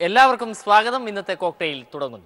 എല്ലാവർക്കും സ്വാഗതം ഇന്നത്തെ കോക്ടെയിൽ തുടങ്ങുന്നു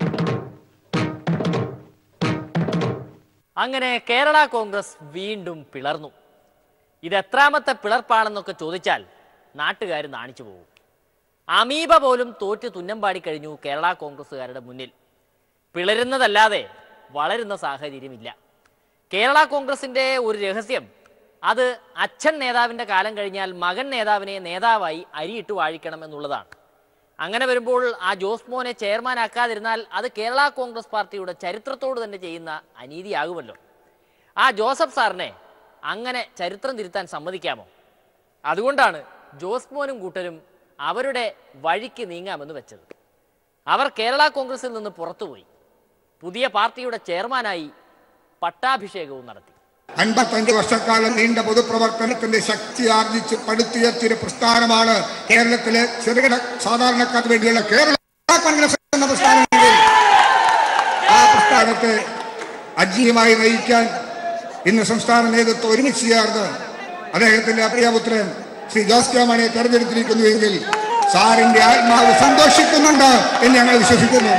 അങ്ങനെ കേരള കോൺഗ്രസ് വീണ്ടും പിളർന്നു ഇത് എത്രാമത്തെ പിളർപ്പാണെന്നൊക്കെ ചോദിച്ചാൽ നാട്ടുകാർ നാണിച്ചു പോകും അമീബ പോലും തോറ്റ് തുന്നം പാടി കഴിഞ്ഞു കേരള കോൺഗ്രസ്സുകാരുടെ മുന്നിൽ പിളരുന്നതല്ലാതെ വളരുന്ന സാഹചര്യമില്ല കേരള കോൺഗ്രസിന്റെ ഒരു രഹസ്യം അത് അച്ഛൻ നേതാവിന്റെ കാലം കഴിഞ്ഞാൽ മകൻ നേതാവിനെ നേതാവായി അരിയിട്ട് വാഴിക്കണം എന്നുള്ളതാണ് അങ്ങനെ വരുമ്പോൾ ആ ജോസ് മോനെ ചെയർമാനാക്കാതിരുന്നാൽ അത് കേരള കോൺഗ്രസ് പാർട്ടിയുടെ ചരിത്രത്തോട് തന്നെ ചെയ്യുന്ന അനീതിയാകുമല്ലോ ആ ജോസഫ് സാറിനെ അങ്ങനെ ചരിത്രം തിരുത്താൻ സമ്മതിക്കാമോ അതുകൊണ്ടാണ് ജോസ് മോനും കൂട്ടരും അവരുടെ വഴിക്ക് നീങ്ങാമെന്ന് വെച്ചത് അവർ കേരള കോൺഗ്രസിൽ നിന്ന് പുറത്തുപോയി പുതിയ പാർട്ടിയുടെ ചെയർമാനായി പട്ടാഭിഷേകവും നടത്തി അൻപത്തഞ്ച് വർഷക്കാലം നീണ്ട പൊതുപ്രവർത്തനത്തിന്റെ ശക്തി ആർജിച്ച് പടുത്തുയർത്തിയൊരു പ്രസ്ഥാനമാണ് കേരളത്തിലെ ചെറുകിട സാധാരണക്കാർക്ക് വേണ്ടിയുള്ള കേരള കോൺഗ്രസ് എന്ന പ്രസ്ഥാനമെങ്കിൽ ആ പ്രസ്ഥാനത്തെ അജീയമായി നയിക്കാൻ ഇന്ന് സംസ്ഥാന നേതൃത്വം ഒരുമിച്ച് ചേർന്ന് അദ്ദേഹത്തിന്റെ പ്രിയപുത്രൻ ശ്രീ ജോസ് കെ മാണിയെ തെരഞ്ഞെടുത്തിരിക്കുന്നുവെങ്കിൽ സാറിന്റെ ആത്മാവ് സന്തോഷിക്കുന്നുണ്ട് എന്ന് ഞങ്ങൾ വിശ്വസിക്കുന്നു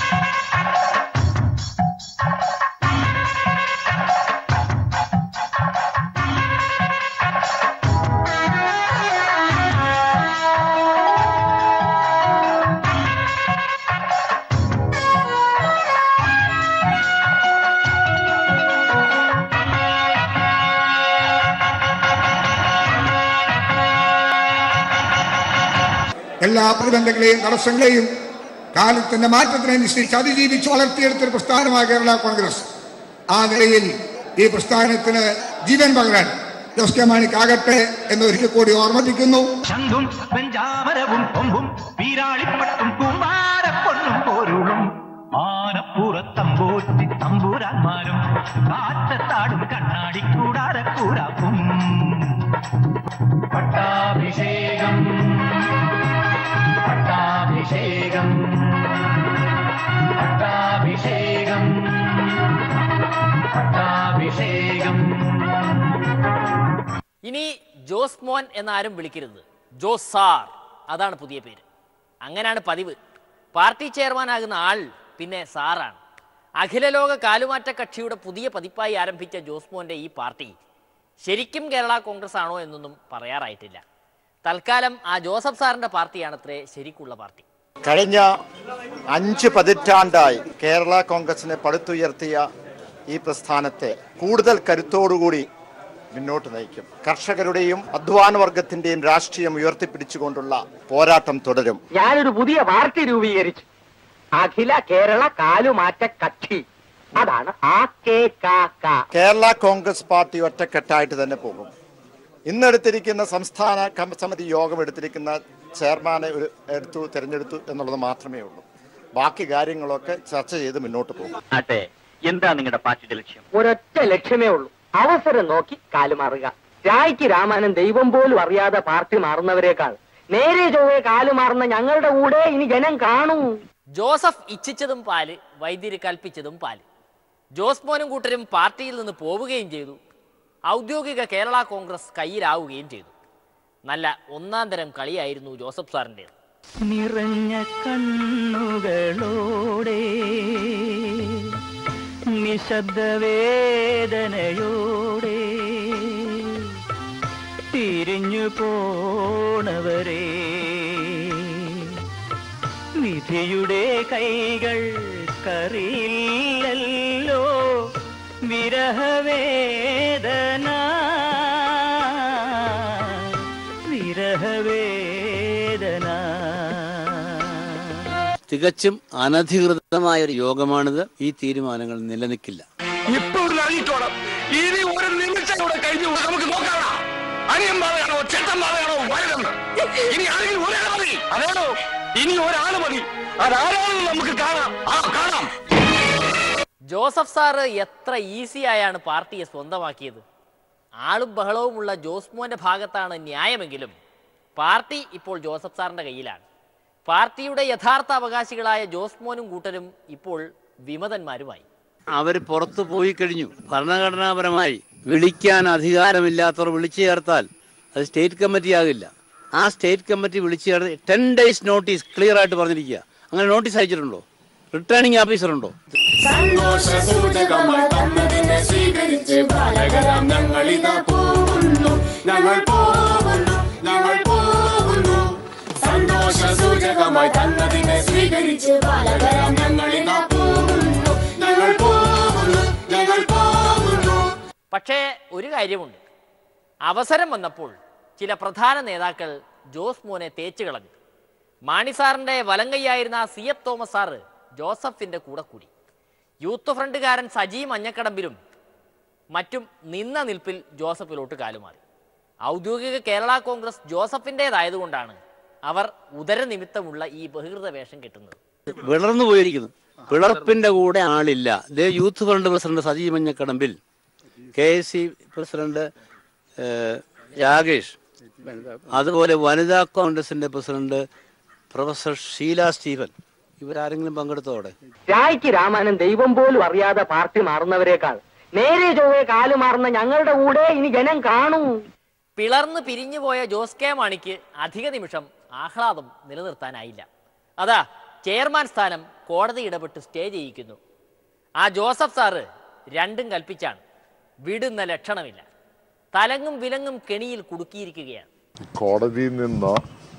എല്ലാ പ്രതിബന്ധങ്ങളെയും തടസ്സങ്ങളെയും കാലത്തിന്റെ മാറ്റത്തിനനുസരിച്ച് അതിജീവിച്ച് വളർത്തിയെടുത്തൊരു പ്രസ്ഥാനമാണ് കേരള കോൺഗ്രസ് ആ നിലയിൽ ഈ പ്രസ്ഥാനത്തിന് ജീവൻ പകരാൻ ജോസ് കെ മാണിക്കാകട്ടെ എന്ന് ഒരിക്കൽ കൂടി ഓർമ്മിപ്പിക്കുന്നു ശംഖും വെഞ്ചാമരവും കൊമ്പും വീരാളിപ്പട്ടും കുമാരപ്പൊണ്ണും പോരുളും ആനപ്പുറത്തമ്പോറ്റി തമ്പുരാന്മാരും കാറ്റത്താടും കണ്ണാടി കൂടാരക്കൂടാക്കും പട്ടാഭിഷേകം പട്ടാഭിഷേകം പട്ടാഭിഷേകം പട്ടാഭിഷേകം ഇനി ജോസ് മോൻ എന്നാരും വിളിക്കരുത് ജോസ് സാർ അതാണ് പുതിയ പേര് അങ്ങനെയാണ് പതിവ് പാർട്ടി ചെയർമാനാകുന്ന ആൾ പിന്നെ സാറാണ് അഖിലലോക കാലുമാറ്റ കക്ഷിയുടെ പുതിയ പതിപ്പായി ആരംഭിച്ച ജോസ് മോന്റെ ഈ പാർട്ടി ശരിക്കും കേരള കോൺഗ്രസ് ആണോ എന്നൊന്നും പറയാറായിട്ടില്ല തൽക്കാലം ആ ജോസഫ് സാറിന്റെ പാർട്ടിയാണത്രേ ശരിക്കുള്ള പാർട്ടി കഴിഞ്ഞ അഞ്ച് പതിറ്റാണ്ടായി കേരള കോൺഗ്രസിനെ പടുത്തുയർത്തിയ ഈ പ്രസ്ഥാനത്തെ കൂടുതൽ കരുത്തോടുകൂടി മുന്നോട്ട് നയിക്കും കർഷകരുടെയും അധ്വാന വർഗത്തിന്റെയും രാഷ്ട്രീയം ഉയർത്തിപ്പിടിച്ചുകൊണ്ടുള്ള പോരാട്ടം തുടരും ഞാനൊരു പുതിയ പാർട്ടി രൂപീകരിച്ചു അഖില കേരള കാലുമാറ്റ കക്ഷി അതാണ് ആ കെ കാ കാ. കേരള കോൺഗ്രസ് പാർട്ടി ഒറ്റക്കെട്ടായിട്ട് തന്നെ പോകും ഇന്നെടുത്തിരിക്കുന്ന സംസ്ഥാന കം- സമിതി യോഗം എടുത്തിരിക്കുന്ന ചെയർമാനെ ഒരു എടുത്തു തിരഞ്ഞെടുത്തു എന്നുള്ളത് മാത്രമേ ഉള്ളൂ ബാക്കി കാര്യങ്ങളൊക്കെ ചർച്ച ചെയ്ത് മുന്നോട്ട് പോകും ആട്ടെ എന്താ നിങ്ങളുടെ പാർട്ടിയുടെ ലക്ഷ്യം ഒരൊറ്റ ലക്ഷ്യമേ ഉള്ളൂ അവസരം നോക്കി കാലുമാറുക രായ്ക്ക് രാമാനൻ ദൈവം പോലും അറിയാതെ പാർട്ടി മാറുന്നവരെക്കാൾ നേരെ ചൊവ്വേ കാലുമാറുന്ന ഞങ്ങളുടെ കൂടെ ഇനി ജനം കാണൂ ജോസഫ് ഇച്ഛിച്ചതും പാല് വൈദ്യര് കൽപ്പിച്ചതും പാല് ജോസ് മോനും കൂട്ടരും പാർട്ടിയിൽ നിന്ന് പോവുകയും ചെയ്തു ഔദ്യോഗിക കേരള കോൺഗ്രസ് കയ്യിലാവുകയും ചെയ്തു നല്ല ഒന്നാം തരം കളിയായിരുന്നു ജോസഫ് സാറിൻ്റെത് നിറഞ്ഞ കണ്ണുകളോടെ നിശബ്ദ വേദനയോടെ തിരിഞ്ഞു പോണവരെ വിധിയുടെ കൈകൾ കറിയില്ലല്ലോ വിരഹവേദന വിരഹവേദന തികച്ചും അനധികൃതമായ ഒരു യോഗമാണിത് ഈ തീരുമാനങ്ങൾ നിലനിൽക്കില്ല ഇപ്പോൾ അറിയിക്കോണം ഇനി ഒരു നിമിഷം കൂടെ കഴിഞ്ഞു നമുക്ക് നോക്കാം അനിയൻ ബാധയാണോ ചേട്ടൻ ബാധയാണോ വലുതെന്ന് ഇനി ആരെങ്കിലും ഒരാൾ മതി അതേടോ ഇനി ഒരാൾ മതി അതാരാണെന്ന് നമുക്ക് കാണാം ആ കാണാം ജോസഫ് സാറ് എത്ര ഈസി ആയാണ് പാർട്ടിയെ സ്വന്തമാക്കിയത് ആളും ബഹളവുമുള്ള ജോസ് മോന്റെ ഭാഗത്താണ് ന്യായമെങ്കിലും പാർട്ടി ഇപ്പോൾ ജോസഫ് സാറിന്റെ കയ്യിലാണ് പാർട്ടിയുടെ യഥാർത്ഥ അവകാശികളായ ജോസ് മോനും കൂട്ടരും ഇപ്പോൾ വിമതന്മാരുമായി അവർ പുറത്തു പോയി കഴിഞ്ഞു ഭരണഘടനാപരമായി വിളിക്കാൻ അധികാരമില്ലാത്തവർ വിളിച്ചു ചേർത്താൽ അത് സ്റ്റേറ്റ് കമ്മിറ്റി ആകില്ല ആ സ്റ്റേറ്റ് കമ്മിറ്റി വിളിച്ച് ടെൻ ഡേയ്സ് നോട്ടീസ് ക്ലിയർ ആയിട്ട് പറഞ്ഞിരിക്കുക അങ്ങനെ നോട്ടീസ് അയച്ചിട്ടുണ്ടോ റിട്ടേണിംഗ് ഓഫീസർ ഉണ്ടോ സന്തോഷ സൂചകമായി തന്നതിനെ സ്വീകരിച്ച് ബാലകരാം ഞങ്ങളിതാ പോകുന്നു ഞങ്ങൾ പോകുന്നു ഞങ്ങൾ പോകുന്നു സന്തോഷ സൂചകമായി തന്നതിനെ സ്വീകരിച്ച് ബാലകരാം ഞങ്ങളിതാ പോകുന്നു ഞങ്ങൾ പോകുന്നു ഞങ്ങൾ പോകുന്നു പക്ഷേ ഒരു കാര്യമുണ്ട് അവസരം വന്നപ്പോൾ ചില പ്രധാന നേതാക്കൾ ജോസ് മോനെ തേച്ചു കളഞ്ഞു മാണി സാറിൻ്റെ വലങ്കയ്യായിരുന്ന സി എഫ് തോമസ് സാറ് ജോസഫിൻ്റെ കൂടെ കൂടി യൂത്ത് ഫ്രണ്ടുകാരൻ സജി മഞ്ഞക്കടമ്പിലും മറ്റും നിന്ന നിൽപ്പിൽ ജോസഫിലോട്ട് കാലുമാറി ഔദ്യോഗിക കേരള കോൺഗ്രസ് ജോസഫിൻ്റേതായതുകൊണ്ടാണ് അവർ ഉദരനിമിത്തമുള്ള ഈ ബഹിർത വേഷം കെട്ടുന്നത് വിളർന്നു പോയിരിക്കുന്നു പിളർപ്പിന്റെ കൂടെ ആളില്ല ദേ youth front president Saji Manjakkadambil K S C president ഏഹ്, രാകേഷ് അതുപോലെ വനിതാ കോൺഗ്രസിന്റെ പ്രസിഡന്റ് പ്രൊഫസർ ഷീല സ്റ്റീഫൻ ഇവരാരെങ്കിലും പങ്കെടുത്തോടെ രായ്ക്ക് രാമാനൻ ദൈവം പോലും അറിയാതെ പാർട്ടി മാറുന്നവരെക്കാൾ നേരെ ചൊവ്വേ കാലു മാറുന്ന ഞങ്ങളുടെ കൂടെ ഇനി ജനം കാണൂ പിളർന്ന് പിരിഞ്ഞുപോയ ജോസ് കെ മാണിക്ക് അധിക നിമിഷം ആഹ്ലാദം നിലനിർത്താനായില്ല അതാ ചെയർമാൻ സ്ഥാനം കോടതി ഇടപെട്ട് സ്റ്റേ ചെയ്യിക്കുന്നു ആ ജോസഫ് സാറ് രണ്ടും കൽപ്പിച്ചാണ് വിടുന്ന ലക്ഷണമില്ല തലങ്ങും വിലങ്ങും കെണിയിൽ കുടുക്കിയിരിക്കുകയാണ് കോടതിയിൽ നിന്ന്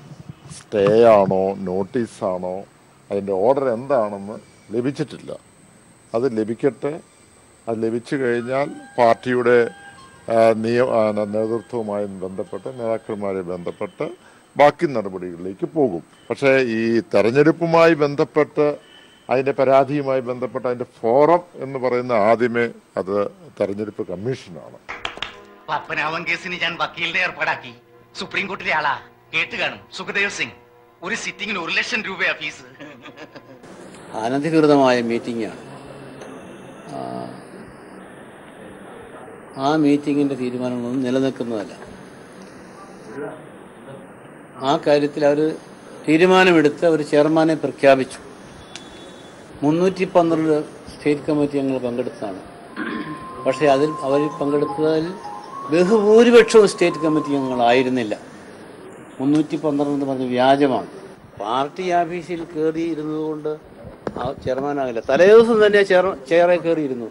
സ്റ്റേ ആണോ നോട്ടീസാണോ അതിൻ്റെ ഓർഡർ എന്താണെന്ന് ലഭിച്ചിട്ടില്ല അത് ലഭിക്കട്ടെ അത് ലഭിച്ചു കഴിഞ്ഞാൽ പാർട്ടിയുടെ ആ, നിയ ആ, നേതൃത്വവുമായി ബന്ധപ്പെട്ട് നേതാക്കന്മാരെ ബന്ധപ്പെട്ട് ബാക്കി നടപടികളിലേക്ക് പോകും പക്ഷേ ഈ തെരഞ്ഞെടുപ്പുമായി ബന്ധപ്പെട്ട് അതിൻ്റെ പരാതിയുമായി ബന്ധപ്പെട്ട് അതിൻ്റെ ഫോറം എന്ന് പറയുന്ന ആദ്യമേ അത് തെരഞ്ഞെടുപ്പ് കമ്മീഷനാണ് പപ്പനാവൻ കേസിന് ഞാൻ വക്കീലിനെ ഏർപ്പാടാക്കി സുപ്രീം കോർട്ടിലെ ആളാ കേട്ട് കാണും സുഖദേവ് സിംഗ് ഒരു സിറ്റിങ്ങിന് ഒരു ലക്ഷം രൂപയാ ഫീസ് അനധികൃതമായ മീറ്റിംഗാണ് ആ, ആ മീറ്റിങ്ങിന്റെ തീരുമാനങ്ങളൊന്നും നിലനിൽക്കുന്നതല്ല ആ കാര്യത്തിൽ അവർ തീരുമാനമെടുത്ത് അവർ ചെയർമാനെ പ്രഖ്യാപിച്ചു മുന്നൂറ്റി പന്ത്രണ്ട് സ്റ്റേറ്റ് കമ്മിറ്റി അംഗങ്ങൾ പങ്കെടുത്തതാണ് പക്ഷേ അതിൽ അവർ പങ്കെടുത്തതിൽ ബഹുഭൂരിപക്ഷവും സ്റ്റേറ്റ് കമ്മിറ്റി അംഗങ്ങളായിരുന്നില്ല മുന്നൂറ്റി പന്ത്രണ്ട് എന്ന് പറഞ്ഞ വ്യാജമാണ് പാർട്ടി ഓഫീസിൽ കയറി ഇരുന്നതുകൊണ്ട് ആ ചെയർമാനാകില്ല തലേദിവസം തന്നെ ചെയർ ചെയറെ കയറിയിരുന്നു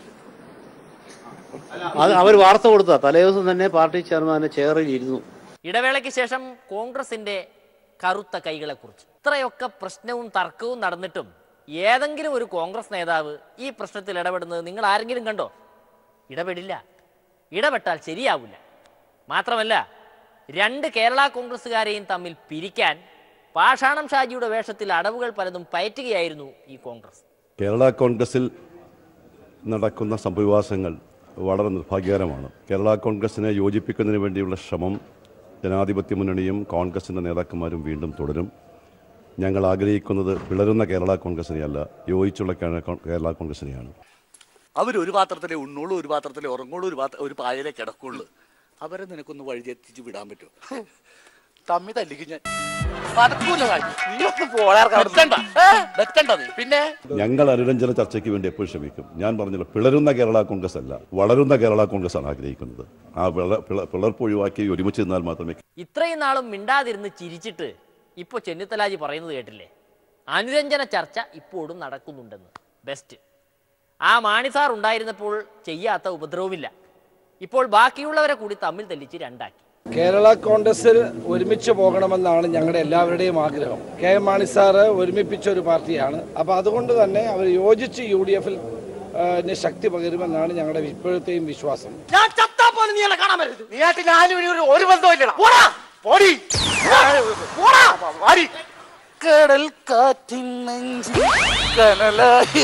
അത് അവർ വാർത്ത കൊടുത്ത തലേദിവസം തന്നെ പാർട്ടി ചെയർമാനെ ചെയറിൽ ഇരുന്നു ഇടവേളയ്ക്ക് ശേഷം കോൺഗ്രസിന്റെ കറുത്ത കൈകളെക്കുറിച്ച് ഇത്രയൊക്കെ പ്രശ്നവും തർക്കവും നടന്നിട്ടും ഏതെങ്കിലും ഒരു കോൺഗ്രസ് നേതാവ് ഈ പ്രശ്നത്തിൽ ഇടപെടുന്നത് നിങ്ങൾ ആരെങ്കിലും കണ്ടോ ഇടപെടില്ല ഇടപെട്ടാൽ ശരിയാവില്ല മാത്രമല്ല രണ്ട് കേരള കോൺഗ്രസ്സുകാരെയും തമ്മിൽ പിരിക്കാൻ പാഷാണം ഷാജിയുടെ വേഷത്തിൽ അടവുകൾ പലതും പയറ്റുകയായിരുന്നു ഈ കോൺഗ്രസ് കേരള കോൺഗ്രസിൽ നടക്കുന്ന സംഭവവികാസങ്ങൾ വളരെ നിർഭാഗ്യകരമാണ് കേരള കോൺഗ്രസിനെ യോജിപ്പിക്കുന്നതിന് വേണ്ടിയുള്ള ശ്രമം ജനാധിപത്യ മുന്നണിയും കോൺഗ്രസിൻ്റെ നേതാക്കന്മാരും വീണ്ടും തുടരും ഞങ്ങൾ ആഗ്രഹിക്കുന്നത് പിളരുന്ന കേരള കോൺഗ്രസിനെയല്ല യോജിച്ചുള്ള കേരള കോ- കേരള കോൺഗ്രസിനെയാണ് അവർ ഒരു പാത്രത്തിലേ ഉണ്ണുള്ളൂ ഒരു പാത്രത്തിലേ ഉറങ്ങുള്ളൂ ഒരു പാത്ര ഒരു പായലേ കിടക്കുള്ളൂ അവരെ നിനക്കൊന്ന് വഴിതെറ്റിച്ച് വിടാൻ പറ്റുമോ തമ്മി തല്ലിക്കും ഞാൻ പതക്കൂല കാര്യം. നീ ഒന്ന് പോടാ വെക്കണ്ട ഏ? വെക്കണ്ട നീ പിന്നെ ഞങ്ങൾ അനുരഞ്ജന ചർച്ചയ്ക്ക് വേണ്ടി എപ്പോഴും ശ്രമിക്കും ഞാൻ പറഞ്ഞല്ലോ പിളരുന്ന കേരള കോൺഗ്രസ് അല്ല വളരുന്ന കേരള കോൺഗ്രസ് ആണ് ആഗ്രഹിക്കുന്നത് ആ പിള പിള- പിളർപ്പ് ഒഴിവാക്കി ഒരുമിച്ച് നിന്നാൽ മാത്രമേ ഇത്രയും നാളും മിണ്ടാതിരുന്ന് ചിരിച്ചിട്ട് ഇപ്പോൾ ചെന്നിത്തലാജി പറയുന്നത് കേട്ടില്ലേ അനുരഞ്ജന ചർച്ച ഇപ്പോഴും നടക്കുന്നുണ്ടെന്ന് ബെസ്റ്റ് ആ മാണിസാർ ഉണ്ടായിരുന്നപ്പോൾ ചെയ്യാത്ത ഉപദ്രവമില്ല ഇപ്പോൾ ബാക്കിയുള്ളവരെ കൂടി തമ്മിൽ തെല്ലിച്ച് രണ്ടാക്കി കേരള കോൺഗ്രസിൽ ഒരുമിച്ച് പോകണമെന്നാണ് ഞങ്ങളുടെ എല്ലാവരുടെയും ആഗ്രഹം കെ എം മാണി സാറ് ഒരുമിപ്പിച്ച ഒരു പാർട്ടിയാണ് അപ്പോൾ അതുകൊണ്ട് തന്നെ അവർ യോജിച്ച് യു ഡി എഫിൽ ശക്തി പകരുമെന്നാണ് ഞങ്ങളുടെ ഇപ്പോഴത്തെയും വിശ്വാസം ഞാൻ ചത്താ പോലും നീ എന്നെ കാണാൻ വരരുത് നീ ആയിട്ട് നാല് മണി ഒരു ഒരു ബന്ധവും ഇല്ലടാ പോടാ പോടി പോടാ വാരി കടൽ കാറ്റിൻ നെഞ്ചിൽ കനലായി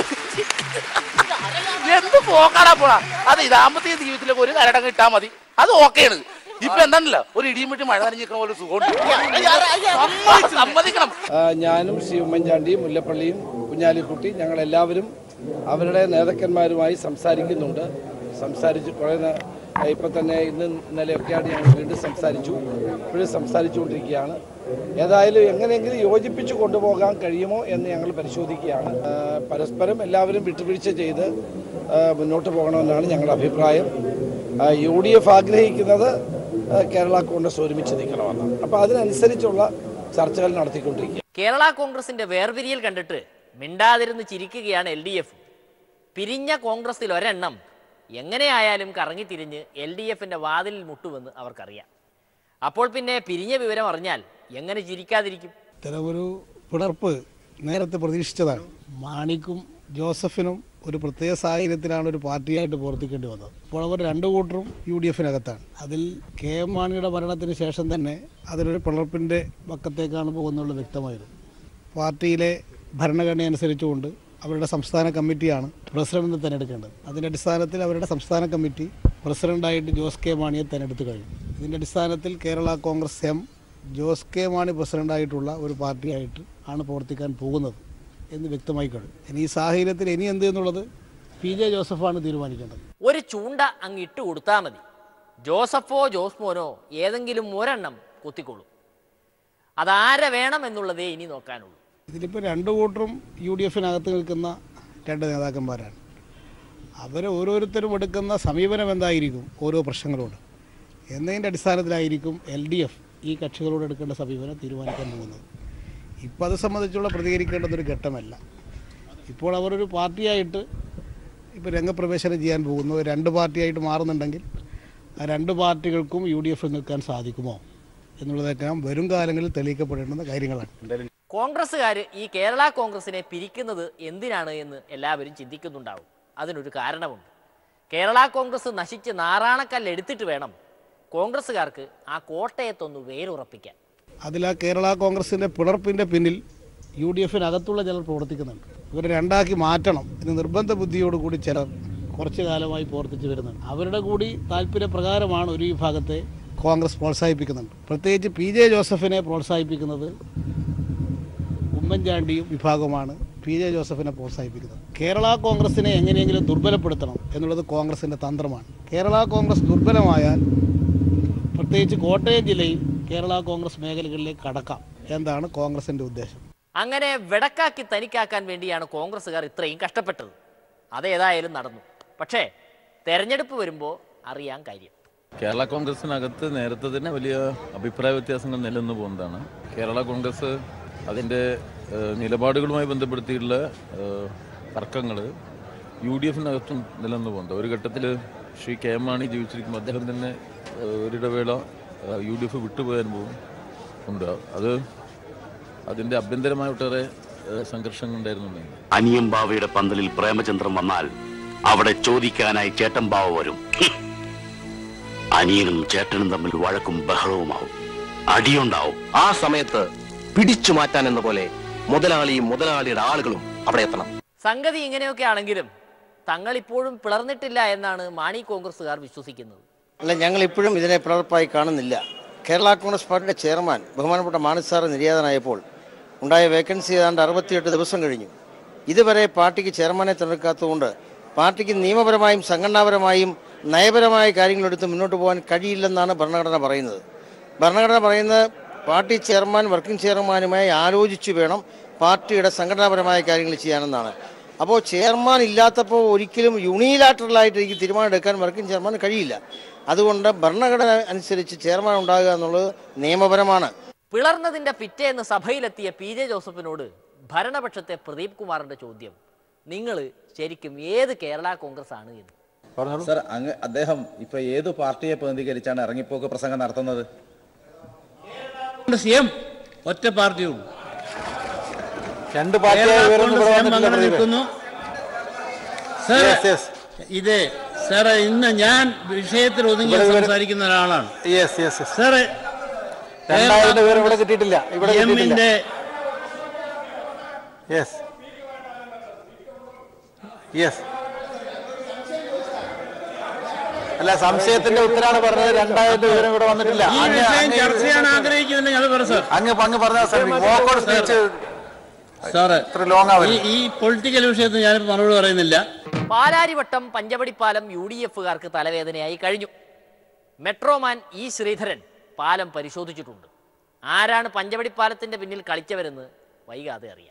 എന്ത് പോക്കാടാ പോടാ അത് ദാമ്പത്യ ജീവിതത്തിലേക്ക് ഒരു കരടം കിട്ടാ മതി അത് ഓക്കെയാണ് ഇപ്പൊ എന്താണല്ലോ ഒരു ഇടിയും വിട്ട് മഴ നനഞ്ഞിരിക്കണ പോലെ സുഖമുണ്ട് സമ്മതിക്കണം ആ, ഞാനും ശ്രീ ഉമ്മൻചാണ്ടിയും മുല്ലപ്പള്ളിയും കുഞ്ഞാലിക്കുട്ടി ഞങ്ങളെല്ലാവരും അവരുടെ നേതാക്കന്മാരുമായി സംസാരിക്കുന്നുണ്ട് സംസാരിച്ച് കുറേ നേ- ഇപ്പം തന്നെ ഇന്ന് ഇന്നലെയൊക്കെയാണ് ഞങ്ങൾ വീണ്ടും സംസാരിച്ചു ഇപ്പോഴും സംസാരിച്ചുകൊണ്ടിരിക്കുകയാണ് ഏതായാലും എങ്ങനെയെങ്കിലും യോജിപ്പിച്ച് കൊണ്ടുപോകാൻ കഴിയുമോ എന്ന് ഞങ്ങൾ പരിശോധിക്കുകയാണ് ആ, പരസ്പരം എല്ലാവരും വിട്ടുവീഴ്ച ചെയ്ത് ആ, മുന്നോട്ട് പോകണമെന്നാണ് ഞങ്ങളുടെ അഭിപ്രായം യു ഡി എഫ് ആഗ്രഹിക്കുന്നത് ഏഹ്, കേരള കോൺഗ്രസ് ഒരുമിച്ച് നിൽക്കണമെന്നാണ് അപ്പോൾ അതിനനുസരിച്ചുള്ള ചർച്ചകൾ നടത്തിക്കൊണ്ടിരിക്കുക കേരള കോൺഗ്രസിന്റെ വേർപിരിയൽ കണ്ടിട്ട് മിണ്ടാതിരുന്ന് ചിരിക്കുകയാണ് എൽ ഡി എഫ് പിരിഞ്ഞ കോൺഗ്രസിൽ ഒരെണ്ണം എങ്ങനെയായാലും കറങ്ങിത്തിരിഞ്ഞ് എൽ ഡി എഫിന്റെ വാതിലിൽ മുട്ടുമെന്ന് അവർക്കറിയാം അപ്പോൾ പിന്നെ പിരിഞ്ഞ വിവരം അറിഞ്ഞാൽ എങ്ങനെ ചിരിക്കാതിരിക്കും ഇത്തരം ഒരു പിളർപ്പ് നേരത്തെ പ്രതീക്ഷിച്ചതാണ് മാണിക്കും ജോസഫിനും ഒരു പ്രത്യേക സാഹചര്യത്തിലാണ് ഒരു പാർട്ടിയായിട്ട് പ്രവർത്തിക്കേണ്ടി വന്നത് അപ്പോൾ അവർ രണ്ടു കൂട്ടരും യു ഡി എഫിനകത്താണ് അതിൽ കെ എം മാണിയുടെ മരണത്തിന് ശേഷം തന്നെ അതിലൊരു പിളർപ്പിൻ്റെ പക്കത്തേക്കാണ് പോകുന്നുള്ളത് വ്യക്തമായിരുന്നു പാർട്ടിയിലെ ഭരണഘടന അനുസരിച്ചുകൊണ്ട് അവരുടെ സംസ്ഥാന കമ്മിറ്റിയാണ് പ്രസിഡന്റിനെ തിരഞ്ഞെടുക്കേണ്ടത് അതിൻ്റെ അടിസ്ഥാനത്തിൽ അവരുടെ സംസ്ഥാന കമ്മിറ്റി പ്രസിഡന്റായിട്ട് ജോസ് കെ മാണിയെ തിരഞ്ഞെടുത്ത് കഴിഞ്ഞു ഇതിൻ്റെ അടിസ്ഥാനത്തിൽ Kerala Congress M Jose K Mani പ്രസിഡന്റായിട്ടുള്ള ഒരു പാർട്ടിയായിട്ട് ആണ് പ്രവർത്തിക്കാൻ പോകുന്നത് എന്ന് വ്യക്തമായി കഴിഞ്ഞു ഇനി ഈ സാഹചര്യത്തിൽ ഇനി എന്ത് എന്നുള്ളത് പി ജെ ജോസഫാണ് തീരുമാനിക്കേണ്ടത് ഒരു ചൂണ്ട അങ്ങ് ഇട്ട് കൊടുത്താൽ മതി ജോസഫോ ജോസ്മോനോ ഏതെങ്കിലും ഒരെണ്ണം കുത്തിക്കൊള്ളും അതാരെ വേണം എന്നുള്ളതേ ഇനി നോക്കാനുള്ളൂ ഇതിലിപ്പോൾ രണ്ട് കൂട്ടരും യു ഡി എഫിനകത്ത് നിൽക്കുന്ന രണ്ട് നേതാക്കന്മാരാണ് അവർ ഓരോരുത്തരും എടുക്കുന്ന സമീപനം എന്തായിരിക്കും ഓരോ പ്രശ്നങ്ങളോട് എന്നതിൻ്റെ അടിസ്ഥാനത്തിലായിരിക്കും എൽ ഡി എഫ് ഈ കക്ഷികളോട് എടുക്കേണ്ട സമീപനം തീരുമാനിക്കാൻ പോകുന്നത് ഇപ്പോൾ അത് സംബന്ധിച്ചുള്ള പ്രതികരിക്കേണ്ടതൊരു ഘട്ടമല്ല ഇപ്പോൾ അവരൊരു പാർട്ടിയായിട്ട് ഇപ്പോൾ രംഗപ്രവേശനം ചെയ്യാൻ പോകുന്നു രണ്ട് പാർട്ടിയായിട്ട് മാറുന്നുണ്ടെങ്കിൽ ആ രണ്ട് പാർട്ടികൾക്കും യു ഡി എഫിൽ നിൽക്കാൻ സാധിക്കുമോ എന്നുള്ളതൊക്കെ വരും കാലങ്ങളിൽ തെളിയിക്കപ്പെടേണ്ടുന്ന കാര്യങ്ങളാണ് കോൺഗ്രസ്സുകാർ ഈ കേരള കോൺഗ്രസിനെ പിരിക്കുന്നത് എന്തിനാണ് എന്ന് എല്ലാവരും ചിന്തിക്കുന്നുണ്ടാവും അതിനൊരു കാരണമുണ്ട് കേരള കോൺഗ്രസ് നശിച്ച് നാറാണക്കല്ല് എടുത്തിട്ട് വേണം കോൺഗ്രസ്സുകാർക്ക് ആ കോട്ടയത്തൊന്ന് വേരുറപ്പിക്കാൻ അതിൽ ആ കേരള കോൺഗ്രസിൻ്റെ പിളർപ്പിൻ്റെ പിന്നിൽ യു ഡി എഫിനകത്തുള്ള ചിലർ പ്രവർത്തിക്കുന്നുണ്ട് ഇവരെ രണ്ടാക്കി മാറ്റണം എന്ന് നിർബന്ധ ബുദ്ധിയോടുകൂടി ചിലർ കുറച്ചു കാലമായി പ്രവർത്തിച്ചു വരുന്നുണ്ട് അവരുടെ കൂടി താല്പര്യപ്രകാരമാണ് ഒരു വിഭാഗത്തെ കോൺഗ്രസ് പ്രോത്സാഹിപ്പിക്കുന്നുണ്ട് പ്രത്യേകിച്ച് പി ജെ ജോസഫിനെ പ്രോത്സാഹിപ്പിക്കുന്നത് ഉമ്മൻചാണ്ടിയും വിഭാഗമാണ് പി ജെ ജോസഫിനെ പ്രോത്സാഹിപ്പിക്കുന്നത് കേരള കോൺഗ്രസിനെ എങ്ങനെയെങ്കിലും ദുർബലപ്പെടുത്തണം എന്നുള്ളത് കോൺഗ്രസിൻ്റെ തന്ത്രമാണ് കേരള കോൺഗ്രസ് ദുർബലമായാൽ പ്രത്യേകിച്ച് കോട്ടയം ജില്ലയിൽ കേരള കോൺഗ്രസ് മേഖലകളിലേക്ക് കടക്കാം എന്താണ് കോൺഗ്രസിൻ്റെ ഉദ്ദേശം അങ്ങനെ വെടക്കാക്കി തനിക്കാക്കാൻ വേണ്ടിയാണ് കോൺഗ്രസ്സുകാർ ഇത്രയും കഷ്ടപ്പെട്ടത് അതേതായാലും നടന്നു പക്ഷേ തെരഞ്ഞെടുപ്പ് വരുമ്പോൾ അറിയാൻ കാര്യം കേരള കോൺഗ്രസിനകത്ത് നേരത്തെ തന്നെ വലിയ അഭിപ്രായ വ്യത്യാസങ്ങൾ നിലനിന്ന് പോകുന്നതാണ് കേരള കോൺഗ്രസ് അതിൻ്റെ ഏഹ്, നിലപാടുകളുമായി ബന്ധപ്പെടുത്തിയിട്ടുള്ള തർക്കങ്ങൾ യു ഡി എഫിനകത്തും നിലനിന്ന് പോകുന്നുണ്ട് ഒരു ഘട്ടത്തിൽ ശ്രീ കെ എം മാണി ജീവിച്ചിരിക്കുമ്പോൾ അദ്ദേഹം തന്നെ ഏഹ്, ഒരിടവേള ഏഹ്, യു ഡി എഫ് വിട്ടുപോയ അനുഭവം ഉണ്ട് അത് അതിൻ്റെ ആഭ്യന്തരമായ ഒട്ടേറെ ഏഹ്, സംഘർഷങ്ങൾ ഉണ്ടായിരുന്നുണ്ടെങ്കിൽ അനിയമ്പാവയുടെ പന്തലിൽ പ്രേമചന്ദ്രൻ വന്നാൽ അവിടെ ചോദിക്കാനായി ചേട്ടമ്പാവ വരും ഹും. അനിയനും ചേട്ടനും തമ്മിൽ വഴക്കും ബഹളവുമാവും അടിയുണ്ടാവും ആ സമയത്ത് പിടിച്ചു മാറ്റാൻ എന്ന പോലെ മുതലാളിയും മുതലാളിയുടെ ആളുകളും അവിടെ എത്തണം സംഗതി ഇങ്ങനെയൊക്കെ ആണെങ്കിലും തങ്ങൾ ഇപ്പോഴും പിളർന്നിട്ടില്ല എന്നാണ് മാണി കോൺഗ്രസ്സുകാർ വിശ്വസിക്കുന്നത് അല്ല ഞങ്ങൾ ഇപ്പോഴും ഇതിനെ പിളർപ്പായി കാണുന്നില്ല കേരള കോൺഗ്രസ് പാർട്ടിയുടെ ചെയർമാൻ ബഹുമാനപ്പെട്ട മാണി സാറ് നിര്യാതനായപ്പോൾ ഉണ്ടായ വേക്കൻസി ഏതാണ്ട് അറുപത്തിയെട്ട് ദിവസം കഴിഞ്ഞു ഇതുവരെ പാർട്ടിക്ക് ചെയർമാനെ തിരഞ്ഞെടുക്കാത്തതുകൊണ്ട് പാർട്ടിക്ക് നിയമപരമായും സംഘടനാപരമായും നയപരമായ കാര്യങ്ങളെടുത്ത് മുന്നോട്ട് പോകാൻ കഴിയില്ലെന്നാണ് ഭരണഘടന പറയുന്നത് ഭരണഘടന പറയുന്നത് പാർട്ടി ചെയർമാൻ വർക്കിംഗ് ചെയർമാനുമായി ആലോചിച്ചു വേണം പാർട്ടിയുടെ സംഘടനാപരമായ കാര്യങ്ങൾ ചെയ്യാനെന്നാണ് അപ്പോൾ ചെയർമാൻ ഇല്ലാത്തപ്പോൾ ഒരിക്കലും യൂണിലാറ്ററലായിട്ട് എനിക്ക് തീരുമാനം എടുക്കാൻ വർക്കിംഗ് ചെയർമാൻ കഴിയില്ല അതുകൊണ്ട് ഭരണഘടന അനുസരിച്ച് ചെയർമാൻ ഉണ്ടാകുക എന്നുള്ളത് നിയമപരമാണ് പിളർന്നതിന്റെ പിറ്റേന്ന് സഭയിലെത്തിയ പി ജെ ജോസഫിനോട് ഭരണപക്ഷത്തെ പ്രദീപ് കുമാറിന്റെ ചോദ്യം നിങ്ങൾ ശരിക്കും ഏത് കേരള കോൺഗ്രസ് ആണ് എന്ന് സർ അങ്ങ് അദ്ദേഹം ഇപ്പൊ ഏത് പാർട്ടിയെ പ്രതിനിധീകരിച്ചാണ് ഇറങ്ങിപ്പോക്ക് പ്രസംഗം നടത്തുന്നത് കോൺഗ്രസ് എം ഒറ്റ പാർട്ടിയുള്ളൂ രണ്ട് കേരള പാർട്ടിയായി കോൺഗ്രസ് ഉയർന്നു എം അങ്ങനെ പ്രദീപേ. നിൽക്കുന്നു സാർ ഇതേ സാറേ ഇന്ന് ഞാൻ വിഷയത്തിൽ ഒതുങ്ങി ഇവിടെ വരെ- സംസാരിക്കുന്ന ഒരാളാണ് യെസ് യെസ് സാറേ രണ്ടായിരം പേര് ഇവിടെ കിട്ടിയിട്ടില്ല ഇവിടെ കിട്ടിയിട്ടില്ല എമ്മിന്റെ യെസ് യെസ് അല്ല സംശയത്തിന്റെ ഉത്തരാണ് പറഞ്ഞത് രണ്ടായിരം വിവരം ഇവിടെ വന്നിട്ടില്ല ഈ അങ്ങ് വിഷയം അങ്ങ് ചർച്ച ചെയ്യാൻ ആഗ്രഹിക്കുന്നുണ്ടെങ്കിൽ അത് പറ സാർ അങ്ങ് അങ്ങ് പറഞ്ഞ വോക്കോട് സ്പീച്ച് സാറേ ഇത്ര ലോങ് ആവരുത്. ഈ- ഈ പൊളിറ്റിക്കൽ വിഷയത്തിൽ ഞാനിപ്പോൾ മറുപടി പറയുന്നില്ല പാലാരിവട്ടം പഞ്ചവടിപ്പാലം യു ഡി എഫുകാർക്ക് തലവേദനയായി കഴിഞ്ഞു മെട്രോമാൻ ഇ ശ്രീധരൻ പാലം പരിശോധിച്ചിട്ടുണ്ട് ആരാണ് പഞ്ചവടിപ്പാലത്തിന്റെ പിന്നിൽ കളിച്ചവരെന്ന് വൈകാതെ അറിയാം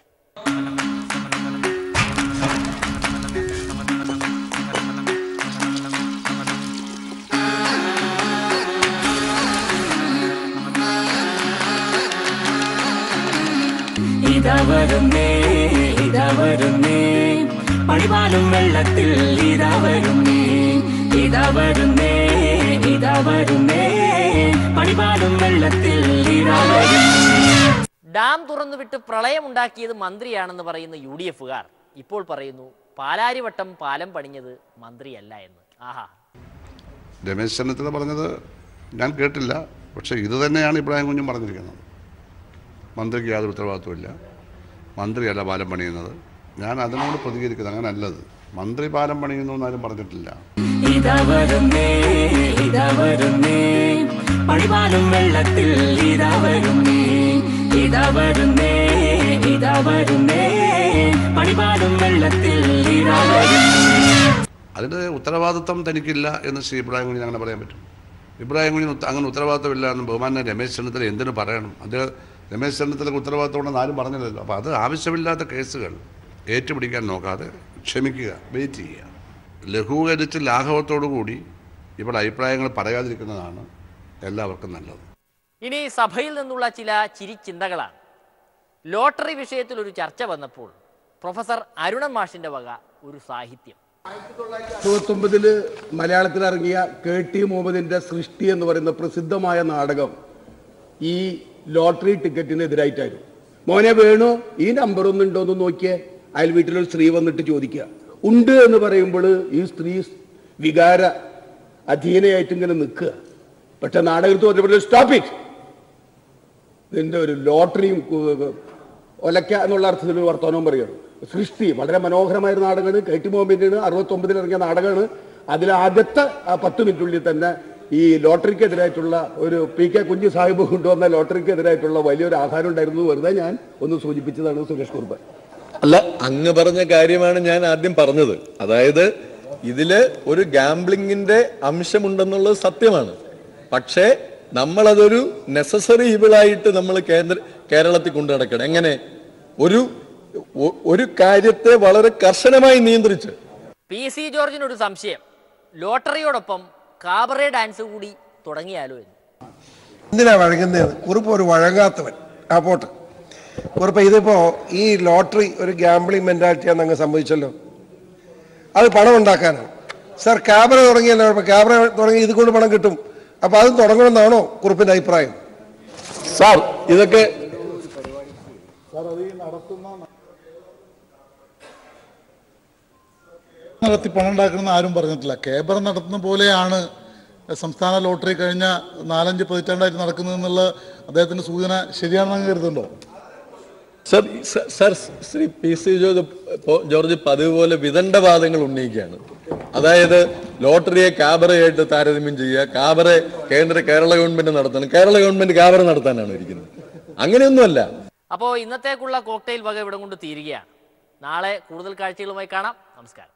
ഇതാ വരുന്നേ പടിപാലും വെള്ളത്തിൽ ഇതാ വരുന്നേ ഇതാ വരുന്നേ ഇതാ വരുന്നേ പടിപാലും വെള്ളത്തിൽ ഇതാ വരുന്നേ ഡാം തുറന്നുവിട്ട് പ്രളയമുണ്ടാക്കിയത് മന്ത്രിയാണെന്ന് പറയുന്ന യു ഡി എഫുകാർ ഇപ്പോൾ പറയുന്നു പാലാരിവട്ടം പാലം പണിഞ്ഞത് മന്ത്രിയല്ല എന്ന് ആഹാ രമേശ് ചെന്നിത്തല പറഞ്ഞത് ഞാൻ കേട്ടില്ല പക്ഷേ ഇത് തന്നെയാണ് ഇബ്രാഹിം കുഞ്ഞും പറഞ്ഞിരിക്കുന്നത് മന്ത്രിക്ക് യാതൊരു ഉത്തരവാദിത്വമില്ല മന്ത്രിയല്ല പാലം പണിയുന്നത് ഞാൻ അതിനോട് പ്രതികരിക്കുന്നത് അങ്ങനെ അല്ലത് മന്ത്രി പാലം പണിയുന്നു എന്നാരും പറഞ്ഞിട്ടില്ല ഇതാ വരുന്നേ ഇതാ വരുന്നേ പടിപാലും വെള്ളത്തിൽ ഇതാ വരുന്നേ ഇതാ വരുന്നേ ഇതാ വരുന്നേ പടിപാലും വെള്ളത്തിൽ ഇതാ വരുന്നേ അതിൻ്റെ ഉത്തരവാദിത്വം തനിക്കില്ല എന്ന് ശ്രീ ഇബ്രാഹിം കുഞ്ഞിന് അങ്ങനെ പറയാൻ പറ്റും ഇബ്രാഹിം കുഞ്ഞിന് ഉത്ത- അങ്ങനെ ഉത്തരവാദിത്വമില്ല എന്ന് ബഹുമാന രമേശ് ചെന്നിത്തല എന്തിനു പറയണം അദ്ദേഹം രമേശ് ചെന്നിത്തലക്ക് ഉത്തരവാദിത്വം ഉണ്ടെന്ന് ആരും പറഞ്ഞില്ലല്ലോ അപ്പോൾ അത് ആവശ്യമില്ലാത്ത കേസുകൾ ഏറ്റുപിടിക്കാൻ നോക്കാതെ ക്ഷമിക്കുക വെയിറ്റ് ചെയ്യുക ലഘൂകരിച്ച് ലാഘവത്തോടു കൂടി ഇവിടെ അഭിപ്രായങ്ങൾ പറയാതിരിക്കുന്നതാണ് എല്ലാവർക്കും നല്ലത് ഇനി സഭയിൽ നിന്നുള്ള ചില ചിരിച്ചിന്തകളാണ് ലോട്ടറി വിഷയത്തിൽ ഒരു ചർച്ച വന്നപ്പോൾ പ്രൊഫസർ അരുണൻ മാഷിന്റെ വക ഒരു സാഹിത്യം അറുപത്തൊമ്പതില് മലയാളത്തിൽ ഇറങ്ങിയ കെ ടി മുഹമ്മദിന്റെ സൃഷ്ടി എന്ന് പറയുന്ന പ്രസിദ്ധമായ നാടകം ഈ ലോട്ടറി ടിക്കറ്റിനെതിരായിട്ടായിരുന്നു മോനെ വേണു ഈ നമ്പർ ഒന്നും ഉണ്ടോ എന്ന് നോക്കിയേ അയൽ വീട്ടിലൊരു സ്ത്രീ വന്നിട്ട് ചോദിക്കുക ഉണ്ട് എന്ന് പറയുമ്പോൾ ഈ സ്ത്രീ വികാര അധീനയായിട്ട് ഇങ്ങനെ നിൽക്കുക പക്ഷെ നാടകത്തിൽ വന്നപ്പോൾ സ്റ്റോപ്പ് ഇറ്റ് ഇതിന്റെ ഒരു ലോട്ടറിയും കു- ഒലക്ക എന്നുള്ള അർത്ഥത്തിൽ ഒരു വർത്തമാനവും പറയുകയാണ് സൃഷ്ടി വളരെ മനോഹരമായ ഒരു നാടകമാണ് കെ ടി മുഹമ്മദിന്റെ അറുപത്തൊമ്പതിൽ ഇറങ്ങിയ നാടകമാണ് അതിൽ ആദ്യത്തെ ആ പത്ത് മിനിറ്റുള്ളിൽ തന്നെ ഈ ലോട്ടറിക്കെതിരായിട്ടുള്ള ഒരു പി കെ കുഞ്ഞു സാഹിബ് കൊണ്ടുവന്ന ലോട്ടറിക്കെതിരായിട്ടുള്ള വലിയൊരു ആഹാരം ഉണ്ടായിരുന്നു വെറുതെ ഞാൻ ഒന്ന് സൂചിപ്പിച്ചതാണ് സുരേഷ് കുറുപ്പ് അല്ല അങ്ങ് പറഞ്ഞ കാര്യമാണ് ഞാൻ ആദ്യം പറഞ്ഞത് അതായത് ഇതില് ഒരു ഗാംബ്ലിങ്ങിന്റെ അംശമുണ്ടെന്നുള്ളത് സത്യമാണ് പക്ഷേ നമ്മളതൊരു നെസസറി ഇവിളായിട്ട് നമ്മൾ കേന്ദ്ര കേരളത്തിൽ കൊണ്ടു നടക്കണം എങ്ങനെ ഒരു ഒ- ഒരു കാര്യത്തെ വളരെ കർശനമായി നിയന്ത്രിച്ച് പി സി ജോർജിനൊരു സംശയം ലോട്ടറിയോടൊപ്പം കാബറേ ഡാൻസ് കൂടി തുടങ്ങിയാലോ എന്ന് എന്തിനാ വഴങ്ങുന്നത് കുറിപ്പ് ഒരു വഴങ്ങാത്തവൻ ആ പോട്ടെ കുറിപ്പ് ഇതിപ്പോ ഈ ലോട്ടറി ഒരു ഗാംബ്ലിംഗ് മെന്റാലിറ്റിയാന്ന് അങ്ങ് സംഭവിച്ചല്ലോ അത് പണം ഉണ്ടാക്കാനാണ് സാർ ക്യാമറ തുടങ്ങിയല്ലോ ഇപ്പൊ ക്യാമറ തുടങ്ങി ഇത് കൊണ്ട് പണം കിട്ടും അപ്പൊ അതും തുടങ്ങണമെന്നാണോ കുറിപ്പിന്റെ അഭിപ്രായം സാർ ഇതൊക്കെ നടത്തി പണം ഉണ്ടാക്കണമെന്ന് ആരും പറഞ്ഞിട്ടില്ല കേബർ നടത്തുന്ന പോലെയാണ് സംസ്ഥാന ലോട്ടറി കഴിഞ്ഞ നാലഞ്ച് പതിറ്റാണ്ടായിട്ട് നടക്കുന്നതെന്നുള്ള അദ്ദേഹത്തിന്റെ സൂചന ശരിയാണെന്ന് അങ്ങ് കരുതുന്നുണ്ടോ സർ സ- sir Shri P C George പോ- ജോർജ് പതിവ് പോലെ വിദണ്ഡവാദങ്ങൾ ഉന്നയിക്കുകയാണ് അതായത് ലോട്ടറിയെ കാബറയായിട്ട് താരതമ്യം ചെയ്യുക കാബറെ കേന്ദ്ര കേരള ഗവൺമെന്റ് നടത്തണം കേരള ഗവൺമെന്റ് കാബറ നടത്താനാണ് ഇരിക്കുന്നത് അങ്ങനെയൊന്നുമല്ല അപ്പോൾ ഇന്നത്തേക്കുള്ള കോക്ടെയിൽ വക ഇവിടെ കൊണ്ട് തീരുകയാണ് നാളെ കൂടുതൽ കാഴ്ചകളുമായി കാണാം നമസ്കാരം